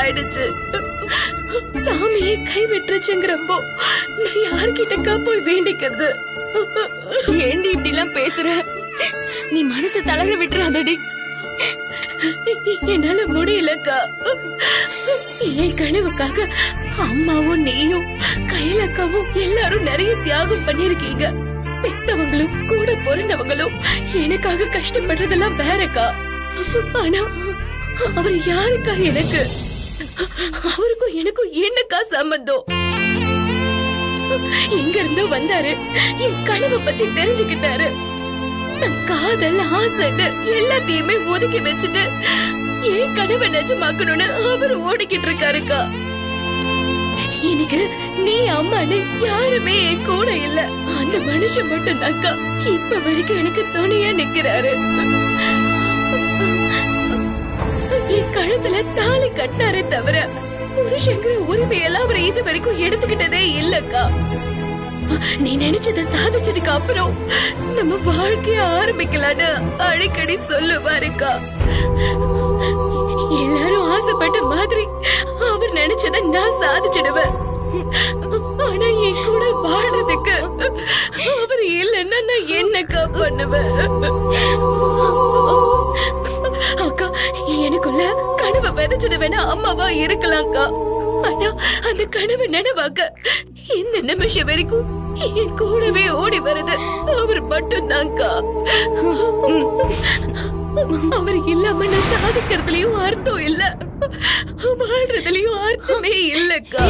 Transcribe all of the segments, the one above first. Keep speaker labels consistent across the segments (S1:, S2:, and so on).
S1: ஆயிடுச்சு சாமியே கை விட்டுருச்சுங்கிறப்போ நான் யார்கிட்டக்கா போய் வேண்டிக்கிறது
S2: ஏண்டி இப்படி எல்லாம் பேசுற நீ மனசு தளர விட்டுறாதடி
S1: என்னால முடியலக்கா என் கனவுக்காக அம்மாவும் நீயும் கையிலக்காவும் எல்லாரும் நிறைய தியாகம் பண்ணிருக்கீங்க பெத்தவங்களும் கூட பிறந்தவங்களும் எனக்காக கஷ்டப்படுறதெல்லாம் வேறக்கா ஆனா அவர் யாருக்கா எனக்கு அவருக்கும் எனக்கும் என்னக்கா சம்பந்தம் எங்க இருந்தோ வந்தாரு என் கனவை பத்தி தெரிஞ்சுக்கிட்டாரு நான் காதல் ஆசைன்னு எல்லாத்தையுமே ஒதுக்கி வச்சுட்டு என் கனவை நிஜமாக்கணும்னு அவர் ஓடிக்கிட்டு இருக்காருக்கா எனக்கு நீ அம்மான்னு யாருமே என் கூட இல்ல அந்த மனுஷன் மட்டும் தான்க்கா இப்ப வரைக்கும் எனக்கு துணையா நிக்கிறாரு என் கழுத்துல தாலி கட்டினாரே தவிர புருஷங்கிற உரிமையெல்லாம் அவர் இது வரைக்கும் எடுத்துக்கிட்டதே இல்லக்கா நீ நினைச்சத சாதிச்சதுக்கு அப்புறம் நம்ம வாழ்க்கைய ஆரம்பிக்கலான்னு அடிக்கடி சொல்லுவாருக்கா எல்லாரும் ஆசைப்பட்ட மாதிரி அவர் நினைச்சத நான் சாதிச்சிடுவேன் ஆனா என் கூட வாழறதுக்கு அவர் இல்லைன்னா நான் என்னக்கா பண்ணுவேன் அக்கா எனக்குள்ள கனவை விதைச்சது வேணா அம்மாவா இருக்கலாம்க்கா ஆனா அந்த கனவு நினைவாக்க இந்த நிமிஷம் வரைக்கும் என் கூடவே ஓடி வருது அவர் மட்டும்தான்க்கா அவர் இல்லாம நான் சாதிக்கிறதுலயும் அர்த்தம் இல்ல வாழ்றதுலயும் அர்த்தமே இல்லக்கா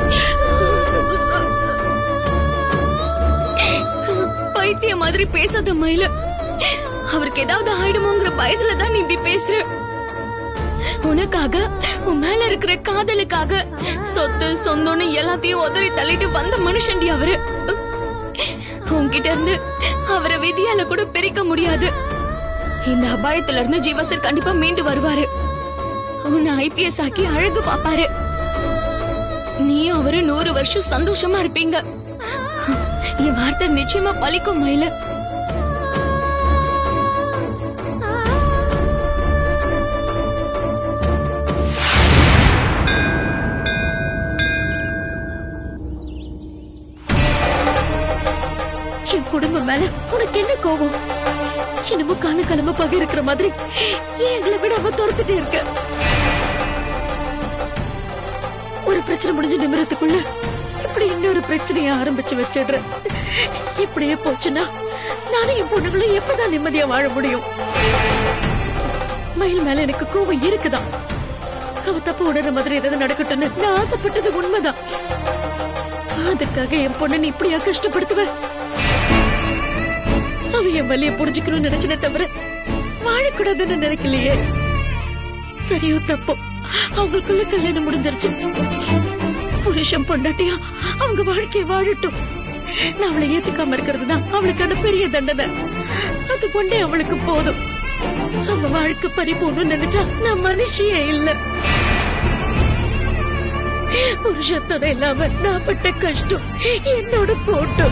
S2: பைத்திய மாதிரி பேசாத மயில அவருக்கு ஏதாவது ஆயிடுமோங்கிற பயத்துல தான் நீ இப்படி பேசுற உனக்காக உன் மேல இருக்கிற காதலுக்காக சொத்து சொந்தம்னு எல்லாத்தையும் உதறி தள்ளிட்டு வந்த மனுஷன்டி அவரு உன்கிட்ட இருந்து அவரை விதியால கூட பிரிக்க முடியாது இந்த அபாயத்துல இருந்து ஜீவசர் கண்டிப்பா மீண்டு வருவாரு உன்னை ஐபிஎஸ் ஆக்கி அழகு பாப்பாரு நீயும் அவரு நூறு வருஷம் சந்தோஷமா இருப்பீங்க என் வார்த்தை நிச்சயமா பலிக்கும் மயில
S1: என் குடும்பம் மேல உனக்கு என்ன கோபம் என்னமோ கால காலமா பகை இருக்கிற மாதிரி ஏன் எங்களை விட அவ துரத்துட்டே இருக்க ஒரு பிரச்சனை முடிஞ்சு நிமிரத்துக்குள்ள இப்படி இன்னொரு பிரச்சனைய ஆரம்பிச்சு வச்சிடுற இப்படியே போச்சுன்னா நானும் என் பொண்ணுங்களும் எப்பதான் நிம்மதியா வாழ முடியும் மயில் மேல எனக்கு கோபம் இருக்குதான் அவ தப்பு உணர்ற மாதிரி ஏதாவது நடக்கட்டும்னு நான் ஆசைப்பட்டது உண்மைதான் அதுக்காக என் பொண்ணை நீ இப்படியா கஷ்டப்படுத்துவ அவ என் வலிய புரிஞ்சுக்கணும்னு நினைச்சனே தவிர வாழக்கூடாதுன்னு நினைக்கலையே சரியோ தப்போ அவங்களுக்குள்ள கல்யாணம் முடிஞ்சிருச்சு புருஷன் பொண்டாட்டியா அவங்க வாழ்க்கைய வாழட்டும் நான் அவளை ஏத்துக்காம இருக்கிறது தான் அவளுக்கான பெரிய தண்டனை அது ஒண்ணே அவளுக்கு போதும் அவ வாழ்க்கை பறிப்போன்னு நினைச்சா நான் மனுஷியே இல்ல புருஷத்தோட இல்லாம நான் பட்ட கஷ்டம் என்னோட போட்டும்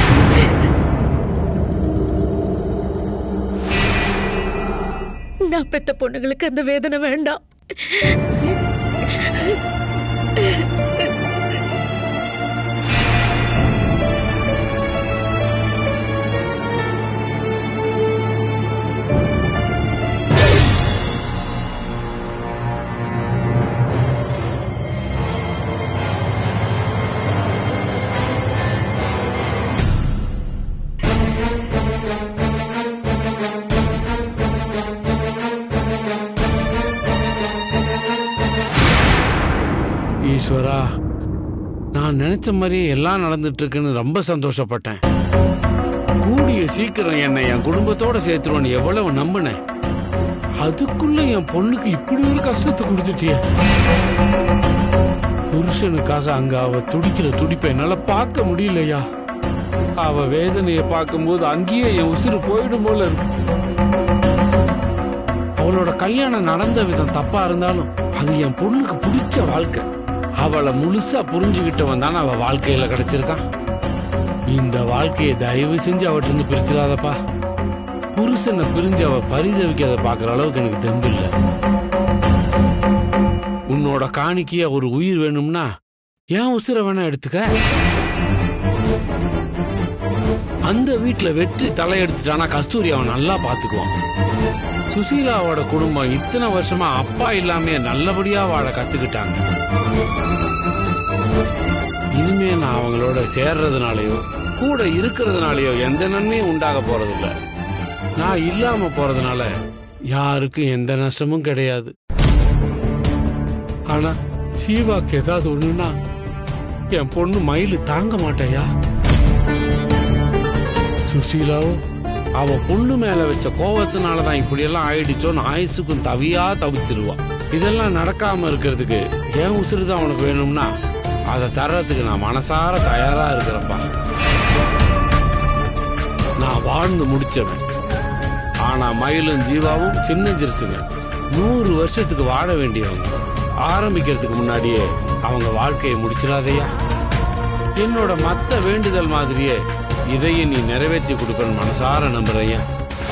S1: நான் பெத்த பொண்ணுங்களுக்கு அந்த வேதனை வேண்டாம்
S3: ஈஸ்வரா நான் நினைச்ச மாதிரியே எல்லாம் நடந்துட்டு இருக்குன்னு ரொம்ப சந்தோஷப்பட்டேன் கூடிய சீக்கிரம் என்னை என் குடும்பத்தோட சேர்த்துருவேன்னு எவ்வளவு நம்பினேன் அதுக்குள்ள என் பொண்ணுக்கு இப்படி ஒரு கஷ்டத்தை கொடுத்துட்டிய புருஷனுக்காக அங்க அவ துடிக்கிற துடிப்பை என்னால பார்க்க முடியலையா அவ வேதனையை பார்க்கும்போது அங்கேயே என் உசுறு போயிடும் போல இருக்கு அவளோட கல்யாணம் நடந்த விதம் தப்பா இருந்தாலும் அது என் பொண்ணுக்கு பிடிச்ச வாழ்க்கை அவளை முழுசா புரிஞ்சுக்கிட்டவன் தானே அவ வாழ்க்கையில கிடைச்சிருக்கான் இந்த வாழ்க்கையை தயவு செஞ்சு அவட்ட இருந்து பிரிச்சிடாதப்பா புருஷனை பிரிஞ்சு அவ பரிதவிக்காத பாக்குற அளவுக்கு எனக்கு தெம்பு இல்ல உன்னோட காணிக்கைய ஒரு உயிர் வேணும்னா ஏன் உசுர வேணா எடுத்துக்க அந்த வீட்டுல வெற்றி தலையெடுத்துட்டானா கஸ்தூரி அவன் நல்லா பாத்துக்குவான் சுசீலாவோட குடும்பம் இத்தனை வருஷமா அப்பா இல்லாம நல்லபடியா வாழ கத்துக்கிட்டாங்க இனிமே நான் அவங்களோட சேர்றதுனாலயோ கூட இருக்கிறதுனாலயோ எந்த நன்மையும் உண்டாக போறதில்ல நான் இல்லாம போறதுனால யாருக்கும் எந்த நஷ்டமும் கிடையாது ஆனா சீவாக்கு ஏதாவது ஒண்ணுன்னா என் பொண்ணு மயிலு தாங்க மாட்டேயா சுசீலாவும் அவ பொண்ணு மேல வச்ச கோவத்தினாலதான் இப்படி எல்லாம் ஆயிடுச்சோன்னு ஆயுசுக்கும் தவியா தவிச்சிருவா இதெல்லாம் நடக்காம இருக்கிறதுக்கு ஏன் உசுறு தான் உனக்கு வேணும்னா அதை தர்றதுக்கு நான் மனசார தயாரா இருக்கிறப்பா நான் வாழ்ந்து முடிச்சவன் ஆனா மயிலும் ஜீவாவும் சின்ன சிறுசுங்க நூறு வருஷத்துக்கு வாழ வேண்டியவங்க ஆரம்பிக்கிறதுக்கு முன்னாடியே அவங்க வாழ்க்கையை முடிச்சிடாதையா என்னோட மத்த வேண்டுதல் மாதிரியே இதையும் நீ நிறைவேற்றி கொடுக்கணும் மனசார நம்புறையா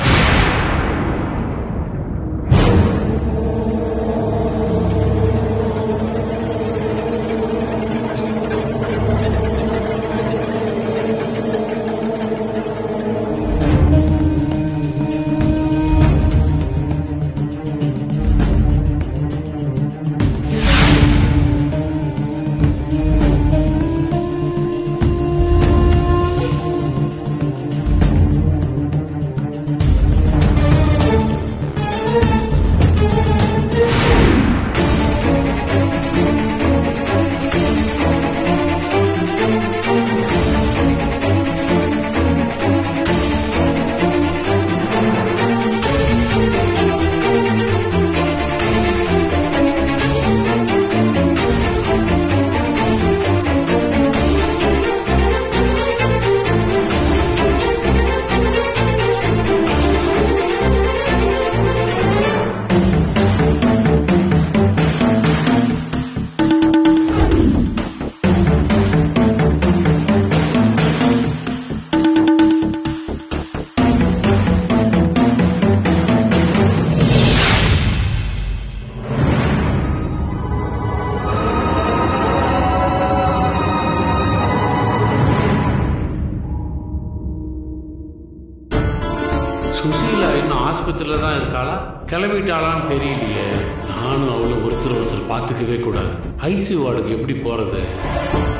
S3: சுசீலா இன்னும் ஆஸ்பத்திரியில தான் இருக்காளா கிளம்பிட்டாளான்னு தெரியலையே நானும் அவளும் ஒருத்தர் ஒருத்தர் பார்த்துக்கவே கூடாது ஐசியூ வார்டுக்கு எப்படி போறது